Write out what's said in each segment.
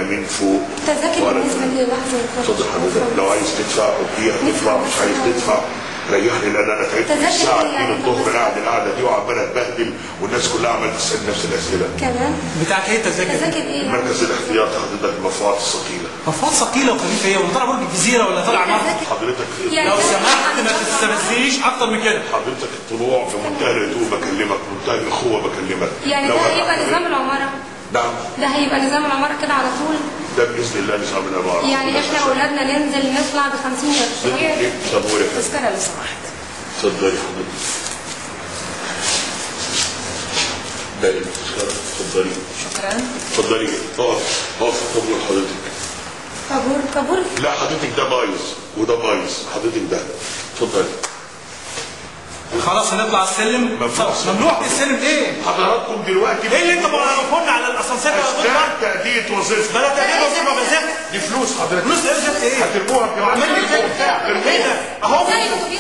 من فوق تذاكر ولا بالنسبه للحظه اتفضل حضرتك لو عايز تدفع اوكي هتدفع مش عايز تدفع ريحني لان انا تعبت تذاكر الساعه إيه 2 يعني؟ الظهر قاعد القعده دي وعمال اتبهدل والناس كلها عماله تسال نفس الاسئله كمان بتاعت ايه تذاكر تذاكر ايه يعني؟ مركز الاحتياط حضرتك المرفوعات الثقيله مفروض ثقيله وخفيفه ايه ولا طالع برج الجزيره ولا طالع مصر تذاكر حضرتك يعني لو تذاكر سمحت عن ما شخص تستفزنيش اكتر من كده حضرتك الطلوع في منتهى الهدوء بكلمك منتهى الاخوه بكلمك يعني لو ده أنا هيبقى حضرتك- نظام العماره نعم ده هيبقى نظام العماره كده على طول ده باذن الله نظام الاماره يعني احنا اولادنا ننزل نطلع ب 50 قرش ايه صبور يا فندم تذكره لو سمحت اتفضلي حضرتك باقي التذكره اتفضلي شكرا اتفضلي اقف اقف طابور حضرتك كابور كابور لا حضرتك ده بايظ وده بايظ حضرتك ده اتفضلي خلاص هنطلع السلم ممنوع. ممنوع السلم ايه؟ حضراتكم دلوقتي ايه اللي انت معرفونا على الاسانسير يا دكتور؟ اشتغل تأدية وظيفة بلا تأديب وظيفه بزفت دي فلوس حضرتك فلوس ايه زفت ايه؟ هترموها في عمال لي كده ايه ده؟ اهو زي الاتوبيس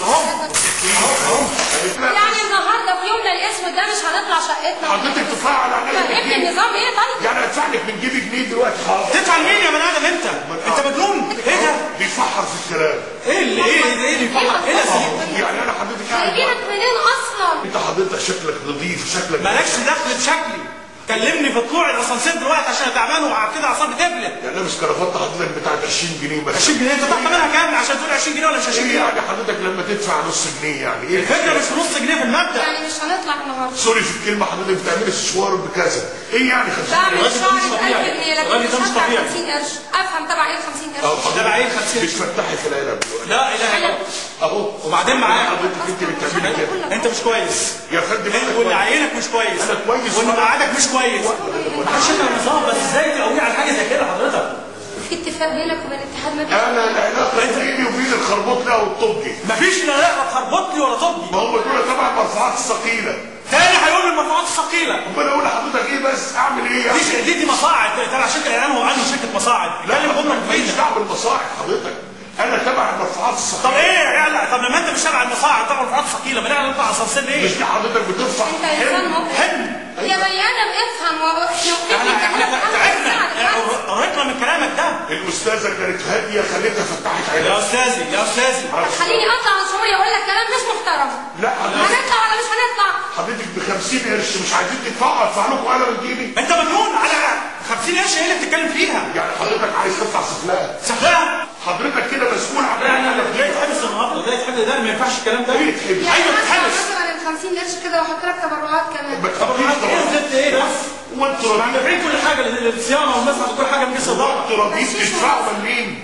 يعني النهارده في يومنا الاسود ده مش هنطلع شقتنا حضرتك تفعل عليا فهمت النظام ايه طيب؟ يعني ادفع لك من جيبي جنيه دلوقتي حاضر تدفع لمين يا بني ادم انت؟ انت مجنون؟ ايه ده؟ بيفحر في الكلام ايه اللي ايه اللي ايه اللي يفرح؟ ايه الاساليب؟ يعني انا حضرتك قاعد جايبينك منين اصلا؟ انت حضرتك شكلك نظيف شكلك مالكش دخل بشكلي كلمني في طلوع الاسانسير دلوقتي عشان تعبان وقع كده اعصابي تبلد يعني لابس كرافته حضرتك بتاعت 20 جنيه بس 20 جنيه انت تاخد منها كام عشان تقول 20 جنيه ولا مش 20 ايه جنيه؟ يعني حضرتك لما تدفع نص جنيه يعني ايه الفكره مش في نص جنيه في المبدا يعني مش هنطلع النهارده سوري في الكلمه حضرتك بتعملي الشوار بكذا ايه يعني 50 بعمل جنيه الراجل ده مش شعري ب 1000 طبيعي. جنيه لكن الراجل مش ده مش هدفع طبيعي. 50 قرش افهم طبعا ايه ال 50 أو قرش ده بعين حضرتك 50 بتفتحي في العلب دلوقتي لا اله الا الله اهو وبعدين معايا حضرتك انت اللي بتعملي كده انت مش كويس يا فندم انت أنا واللي كويس. عينك مش كويس أنا كويس. واللي مقعدك مش كويس عشان النظام بس ازاي تقوي على حاجه زي كده حضرتك في اتفاق بينك وبين الاتحاد ما انا العلاقه بيني وبين الخربوط لا والطبي مفيش لا لا تخربط لي ولا طبي ما هم دول طبعا المرفوعات الثقيله تاني هيقول لي المرفوعات الثقيله امال اقول لحضرتك ايه بس اعمل ايه يعني؟ دي دي, دي مصاعد تبع شركه الاعلام هو عنده شركه مصاعد لا اللي بيقول لك ماليش فين دعوه بالمصاعد حضرتك انا تبع المرفوعات طب الثقيله ايه يعني طب لما انت مش تبع المصاعد تبع المرفوعات الثقيله ما نعمل نطلع اسانسير مش ليه؟ دي حضرتك بترفع انت انسان مخ حلم يا بني ادم افهم واحنا احنا احنا تعبنا قريتنا من كلامك ده الاستاذه كانت هاديه خليتها فتحت يا عينها استاذي يا استاذي خليني اطلع من شعوري اقول لك كلام مش محترم لا حضرتك هنطلع ولا مش هنطلع؟ حضرتك ب 50 قرش مش عايزين تدفعوا ادفع لكم انا من جيبي انت مجنون على 50 قرش ايه اللي بتتكلم فيها؟ يعني حضرتك عايز تدفع سفلها سفاها حضرتك كده مسؤول عن لا لا لا لا يتحبس النهارده لا يتحبس ده ما ينفعش الكلام ده ايه تحب يعني ايوه هدفع تتحبس مثلا ال 50 قرش كده واحط لك تبرعات كمان ما طب تخافيش ايه طبعا وزدت ايه بس؟ وانتوا ما احنا دافعين كل حاجه للصيانه والمسح وكل حاجه من جسم الضغط انتوا راضيين تدفعوا مليم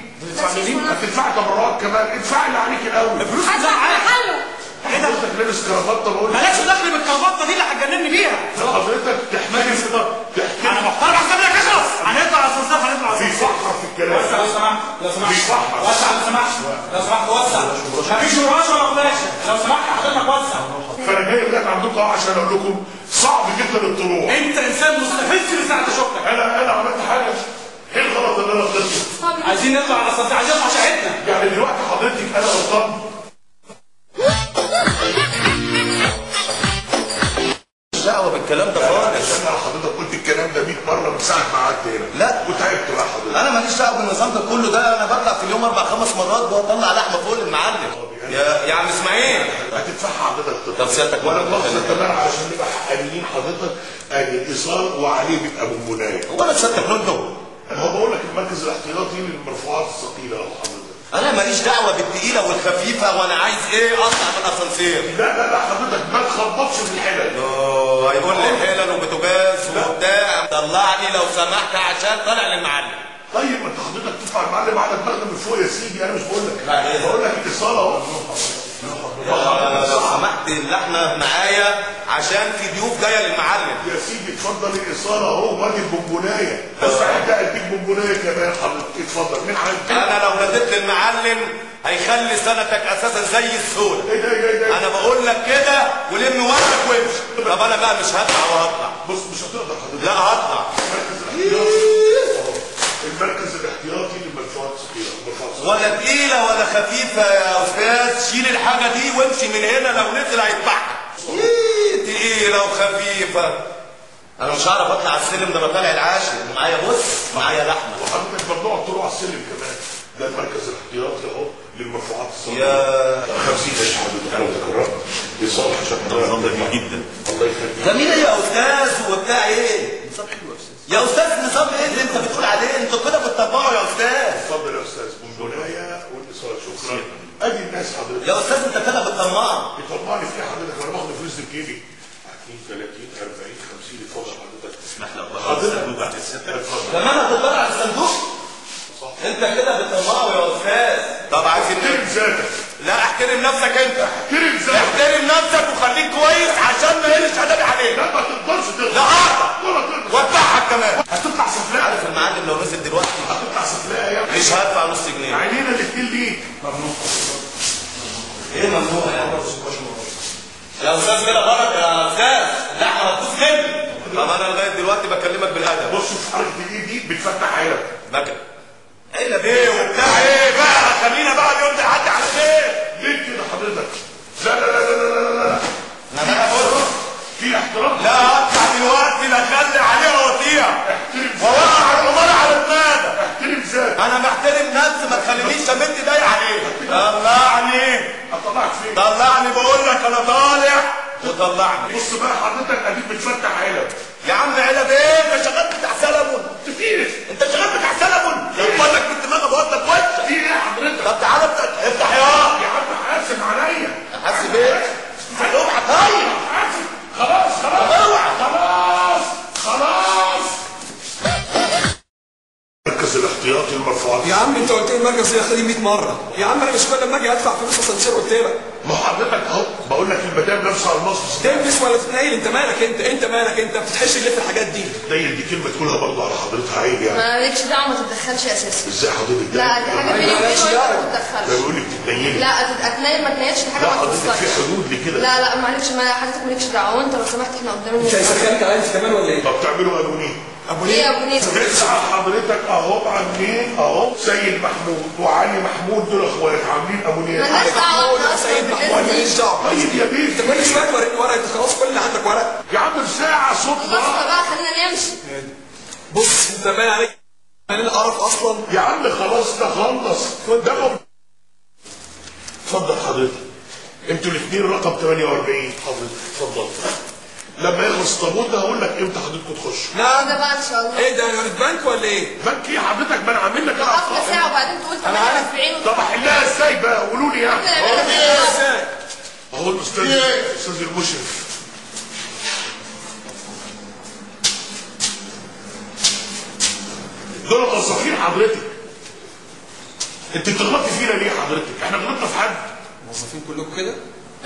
هتدفعي تبرعات كمان ادفعي اللي عليك الاول الفلوس كلها هدفع معاك محله حضرتك لابس كرافته بقول لك مالكش دخل بالكرافته دي اللي هتجنني بيها حضرتك تحملي تحكي انا محترم احسن منك اشرف هنطلع اسانسير هنطلع في اسانسير فحر في الكلام وسع لو سمحت لو سمحت بيفحر. وسع لو سمحت لو سمحت وسع مفيش وراش ولا قماشه لو سمحت حضرتك وسع فانا جاي لك عندكم اهو عشان اقول لكم صعب جدا الطلوع انت انسان مستفز من ساعه شفتك انا انا عملت حاجه ايه الغلط اللي انا غلطته؟ عايزين نطلع على الاسانسير عايزين نطلع شقتنا يعني دلوقتي حضرتك انا غلطان مش دعوه بالكلام ده خالص انا حضرتك قلت الكلام ده 100 مره من ساعه ما قعدت هنا لا. وتعبت بقى حضرتك انا ماليش دعوه بالنظام ده كله ده انا بطلع في اليوم اربع خمس مرات بطلع لحمه فوق المعلم يا يا عم اسماعيل هتدفعها حضرتك طب سيادتك وانا ممكن مؤاخذه تخليني. كمان علشان نبقى حقانيين حضرتك ادي الايصال وعليه بيبقى بونبونايه هو انا سيادتك ندنه هو بقول لك المركز الاحتياطي للمرفوعات الثقيله اهو حضرتك انا ماليش دعوه بالتقيله والخفيفه وانا عايز ايه اطلع من الاسانسير لا لا لا حضرتك ما تخبطش في الحلل اوه هيقول لي حلل وبوتاجاز وبتاع طلعني لو سمحت عشان طالع للمعلم طيب ما انت حضرتك تدفع المعلم على دماغنا من فوق يا سيدي انا مش بقول لك لا، إيه؟ بقول لك الايصال اهو آه، لو سمحت اللحمه معايا عشان في ضيوف جايه للمعلم يا سيدي اتفضل الايصال اهو وادي البونبونايه بس حتى اديك بونبونايه كمان حضرتك اتفضل مين عايز انا لو ناديت للمعلم هيخلي سنتك اساسا زي السوله ايه ده ايه ده انا بقول لك كده ولم ورقك وامشي طب انا بقى مش هطلع وهطلع بص مش هتقدر حضرتك لا هطلع المركز الاحتياطي أهو. المركز الاحتياطي للمرفوعات الثقيله المرفوعات الثقيله ولا تقيله ولا خفيفه يا استاذ شيل الحاجه دي وامشي من هنا لو نزل هيذبحك إيه، تقيله وخفيفه انا مش هعرف اطلع على السلم ده انا طالع العاشر معايا بص معايا لحمه انت كده بتطمعه يا استاذ طب عايزين احترم ذاتك لا احترم نفسك انت احترم ذاتك احترم نفسك وخليك كويس عشان ما يقلش ادبي عليك لا ما تقدرش تغلط لا اقطع ولا تغلط واتبعك كمان هتطلع سفلاء عارف المعلم لو نزل دلوقتي هتطلع سفلاء يا ابني مش هدفع نص جنيه عينينا الاثنين ليك ممنوع ايه ممنوع يا يا استاذ كده غلط يا استاذ اللحمه هتبوظ مني طب انا لغايه دلوقتي بكلمك بالادب بص في حركه الايد دي بتفتح عينك بك الا ايه وبتاع ايه بقى خلينا بقى اليوم ده يعدي على خير ليه كده حضرتك لا لا لا لا لا لا لا انا بقى بقول في احترام لا اطلع دلوقتي لا اخلي عليها وطيع احترم ووقع الاماره على دماغك احترم ذاتك انا محترم نفسي ما تخلينيش امد ايدي عليك طلعني هطلعك فين طلعني بقول لك انا طالع وطلعني بص بقى حضرتك اديك بتفتح عينك يا عم علب ايه انت شغال بتاع سلمون كتير انت شغال بتاع سلمون بقول لك بالدماغ بقول لك وشك في ايه حضرتك طب تعالى افتح- افتح يا يا عم حاسب عليا حاسب ايه؟ اوعى طيب حاسب خلاص خلاص اوعى خلاص خلاص مركز الاحتياطي المرفوعات يا عم انت قلت لي المركز يا اخي 100 مره يا عم انا مش كل ما اجي ادفع فلوس اسانسير قلت لك ما هو حضرتك اهو بقول لك المدام لابسه الماس تلبس ولا تتنيل انت مالك انت انت مالك انت ما بتتحش ليه في الحاجات دي دي دي كلمه تقولها برضه على حضرتها عيب يعني مالكش دعوه ما تتدخلش اساسا ازاي حضرتك ده لا دي حاجه بيني وبينك وانت ما تتدخلش ده بيقول لك تتنيلي لا اتنيل ما تنيلش دي حاجه لا ما حضرتك في تخصكش حدود لكده لا لا معلش ما حضرتك مالكش دعوه وانت لو سمحت احنا قدام انت الناس هيسخنك عليا انت كمان ولا ايه؟ طب تعملوا ابونيه ابو ايه يا ليه؟ ابو نيس تسعة حضرتك اهو عاملين اهو سيد محمود وعلي محمود دول اخوات عاملين ابونيه مالناش دعوه احنا اصلا سيد محمود بالناس ماليش دي دعوه طيب يا انت بيه كل شويه توريني ورقه انت خلاص كل اللي عندك ورق يا عم في ساعه صوت خلصنا بقى بقى خلينا نمشي بص انت باين عليك عاملين قرف اصلا يا عم خلاص تخلص ده مب... اتفضل حضرتك انتوا الاثنين رقم 48 حضرتك اتفضل لما يخلص الطابور ده هقول لك امتى حضرتك تخش نعم ده بقى ان شاء الله ايه ده يونت بنك ولا ايه؟ بنك ايه حضرتك ما انا عامل لك انا وقفنا أرقام. ساعه وبعدين تقول أنا عارف. 48 طب احلها ازاي بقى قولوا لي يعني وقفنا ازاي؟ اهو الاستاذ الاستاذ المشرف دول موظفين حضرتك انت بتغلطي فينا ليه حضرتك احنا غلطنا في حد موظفين كلكم كده؟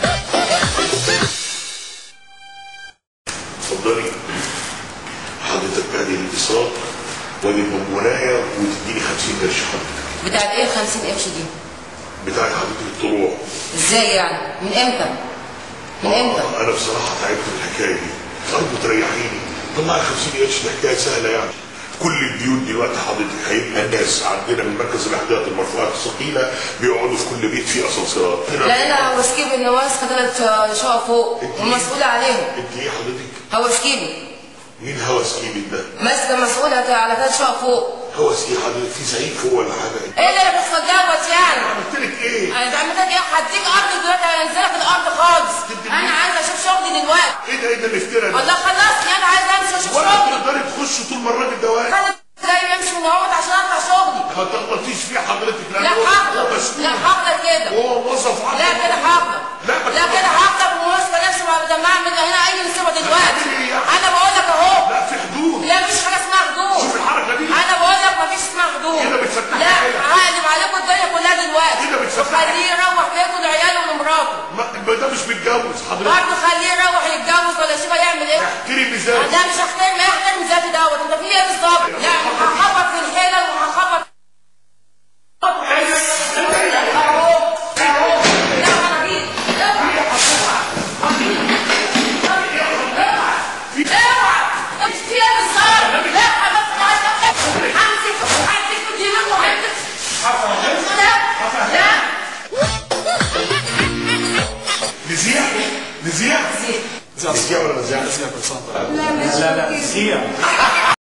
اتفضلي حضرتك ادي الاتصال وادي البونبونايه وتديني 50 قرش حضرتك بتاعت ايه ال 50 قرش دي؟ بتاعت حضرتك الطلوع ازاي يعني؟ من امتى؟ من امتى؟ آه، انا بصراحه تعبت من الحكايه دي ارجو تريحيني طلعي 50 قرش دي حكايه سهله يعني كل البيوت دلوقتي حضرتك هيبقى الناس عندنا من مركز الاحتياط المرفوعات الثقيله بيقعدوا في كل بيت فيه اسانسيرات لا انا هو سكيب ان ماسكه ثلاث شقق فوق ومسؤوله عليهم انت ايه حضرتك؟ هو سكيبي مين هوس كيمي ده؟ ماسكه مسؤوله على ثلاث شقق فوق هوس ايه حضرتك؟ في زعيم فوق ولا حاجه؟ ايه اللي بيحصل دوت يعني؟ عملت لك ايه؟ انا بعمل لك ايه؟ هديك ارض دلوقتي هنزلك الارض خالص انا عايزه اشوف شغلي دلوقتي ايه ده ايه ده الافتراء ده؟ والله خلصني انا عايزه امشي اشوف ولا شغلي تقدري تخشي طول ما الراجل ده واقف انا ازاي امشي من اهوت عشان اطلع شغلي ما تغلطيش فيه حضرتك لان لا هو- هو هغلط مسؤول لا هغلط كده وهو موظف عندك. لا كده هغلط لا ما لا كده هغلط وماسكه نفسي بدل ما اعمل هنا اي مصيبه دلوقتي هتعملي ايه يعني؟ انا بقول لك اهو لا في حدود لا مفيش حاجه اسمها حدود شوف الحركه دي انا بقول لك مفيش اسمها حدود كده بتفتحي لا عينك. هقلب عليكم الدنيا كلها دلوقتي كده بتفتحي وخليه يروح بيته لعياله ولمراته ما ما ده مش متجوز حضرتك برضه خليه يروح يتجوز ولا شوف هيعمل ايه احتري بذاتك ده مش هحترم ايه احترم ذاتي دوت انت في ايه بالظبط